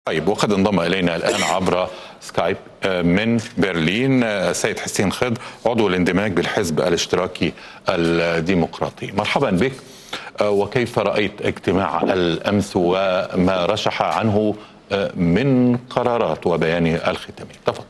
طيب وقد انضم الينا الان عبر سكايب من برلين السيد حسين خضر عضو الاندماج بالحزب الاشتراكي الديمقراطي مرحبا بك وكيف رايت اجتماع الامس وما رشح عنه من قرارات وبيانه الختامي تفضل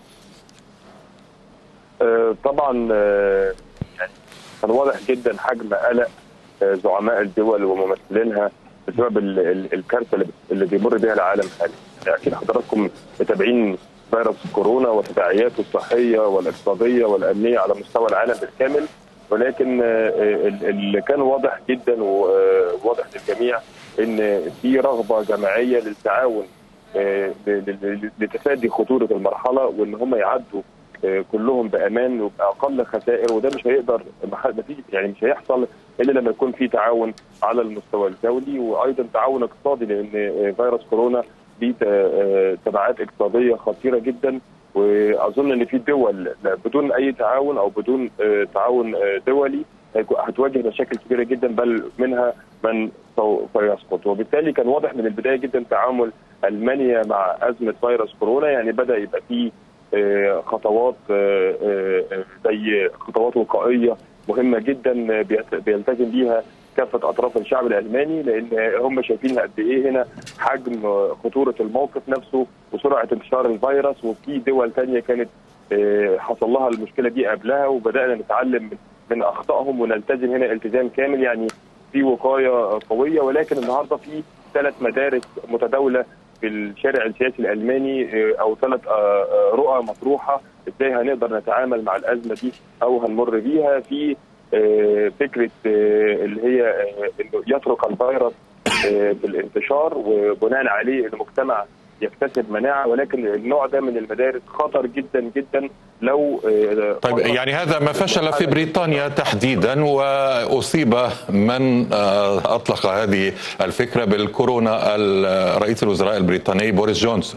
طبعا يعني كان واضح جدا حجم قلق زعماء الدول وممثلينها بسبب الكارثه اللي بيمر بها العالم حاليا يعني اكيد حضراتكم متابعين فيروس كورونا وتداعياته الصحيه والاقتصاديه والامنيه على مستوى العالم بالكامل ولكن اللي كان واضح جدا وواضح للجميع ان في رغبه جماعيه للتعاون لتفادي خطوره المرحله وان هم يعدوا كلهم بامان وباقل خسائر وده مش هيقدر يعني مش هيحصل الا لما يكون في تعاون على المستوى الدولي وايضا تعاون اقتصادي لان فيروس كورونا ليه تبعات اقتصاديه خطيره جدا واظن ان في دول بدون اي تعاون او بدون تعاون دولي هتواجه مشاكل كبيره جدا بل منها من سوف يسقط وبالتالي كان واضح من البدايه جدا تعامل المانيا مع ازمه فيروس كورونا يعني بدا يبقى في خطوات زي خطوات وقائيه مهمه جدا بيلتزم بيها كافه اطراف الشعب الالماني لان هم شايفين قد ايه هنا حجم خطوره الموقف نفسه وسرعه انتشار الفيروس وفي دول ثانيه كانت حصل لها المشكله دي قبلها وبدانا نتعلم من اخطائهم ونلتزم هنا التزام كامل يعني في وقايه قويه ولكن النهارده في ثلاث مدارس متداوله في الشارع السياسي الالماني او ثلاث رؤى مطروحه ازاي هنقدر نتعامل مع الازمه دي او هنمر بيها في فكره اللي هي انه يترك الفيروس في الانتشار وبناء عليه المجتمع يكتسب مناعه ولكن النوع ده من المدارس خطر جدا جدا لو طيب يعني هذا ما فشل في بريطانيا تحديدا واصيب من اطلق هذه الفكره بالكورونا رئيس الوزراء البريطاني بوريس جونسون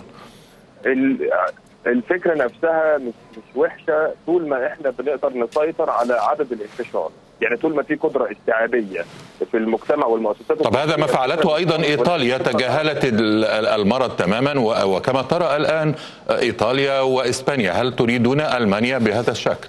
الفكره نفسها مش مش وحشه طول ما احنا بنقدر نسيطر على عدد الانتشار يعني طول ما في قدره استيعابيه في المجتمع والمؤسسات طب هذا ما فعلته ايضا ايطاليا تجاهلت المرض تماما وكما ترى الان ايطاليا واسبانيا هل تريدون المانيا بهذا الشكل؟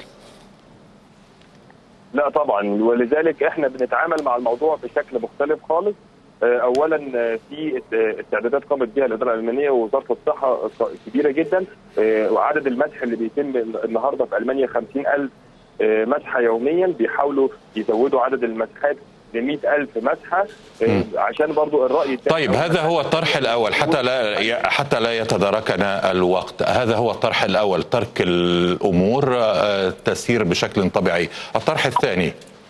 لا طبعا ولذلك احنا بنتعامل مع الموضوع بشكل مختلف خالص اولا في استعدادات قامت بها الاداره الالمانيه ووزاره الصحه كبيره جدا وعدد المسح اللي بيتم النهارده في المانيا 50000 مسحه يوميا بيحاولوا يزودوا عدد المسحات ل 100000 مسحه عشان برضو الراي طيب هذا هو الطرح الاول حتى لا حتى لا يتداركنا الوقت هذا هو الطرح الاول ترك الامور تسير بشكل طبيعي الطرح الثاني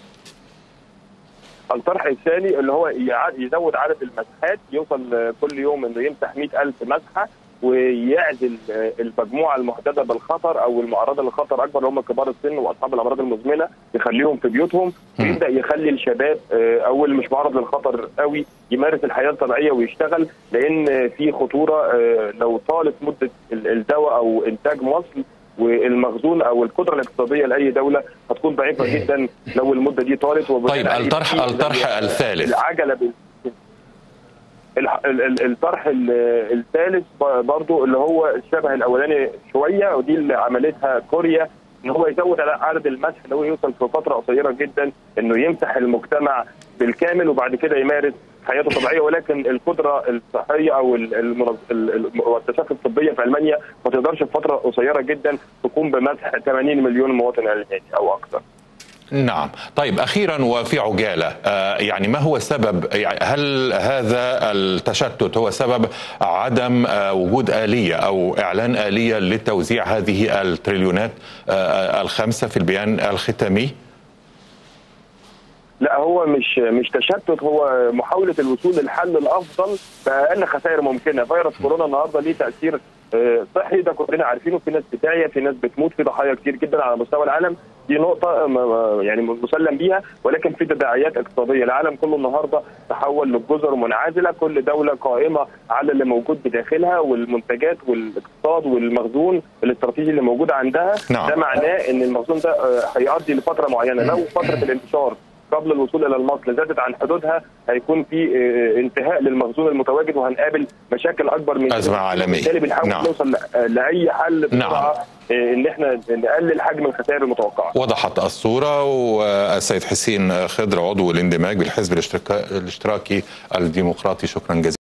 الطرح الثاني اللي هو يزود عدد المسحات يوصل كل يوم انه يمسح 100000 مسحه ويعزل المجموعه المهدده بالخطر او المعرضه للخطر اكبر اللي هم كبار السن واصحاب الامراض المزمنه يخليهم في بيوتهم ويبدا يخلي الشباب او اللي مش معرض للخطر قوي يمارس الحياه الطبيعيه ويشتغل لان في خطوره لو طالت مده الدواء او انتاج مصل والمخزون او القدره الاقتصاديه لاي دوله هتكون ضعيفه جدا لو المده دي طالت طيب الطرح الطرح الثالث العجله الطرح الثالث برضو اللي هو الشبه الاولاني شويه ودي اللي عملتها كوريا ان هو يزود عدد المسح اللي هو يوصل في فتره قصيره جدا انه يمسح المجتمع بالكامل وبعد كده يمارس حياته طبيعيه ولكن القدره الصحيه او المؤسسات الطبيه في المانيا ما تقدرش في فتره قصيره جدا تقوم بمسح 80 مليون مواطن الماني او اكثر. نعم طيب اخيرا وفي عجاله آه يعني ما هو سبب يعني هل هذا التشتت هو سبب عدم آه وجود اليه او اعلان اليه لتوزيع هذه التريليونات آه الخمسه في البيان الختامي لا هو مش مش تشتت هو محاوله الوصول للحل الافضل باقل خسائر ممكنه فيروس كورونا النهارده ليه تاثير صحي ده كلنا عارفينه في ناس بتعيا في ناس بتموت في ضحايا كتير جدا على مستوى العالم دي نقطه يعني مسلم بيها ولكن في تداعيات اقتصاديه العالم كله النهارده تحول لجزر منعزله كل دوله قائمه على اللي موجود بداخلها والمنتجات والاقتصاد والمخزون الاستراتيجي اللي موجود عندها نعم. ده معناه ان المخزون ده هيقضي لفتره معينه لو فتره الانتشار قبل الوصول الى المصل زادت عن حدودها هيكون في آه، انتهاء للمخزون المتواجد وهنقابل مشاكل اكبر من أزمة كده. عالمية. بالتالي بنحاول نعم. نوصل ل- لاي حل نعم. بسرعه آه، ان احنا نقلل حجم الخسائر المتوقعه وضحت الصورة والسيد حسين خضر عضو الاندماج بالحزب الاشتراكي الاشتراكي الديمقراطي شكرا جزيلا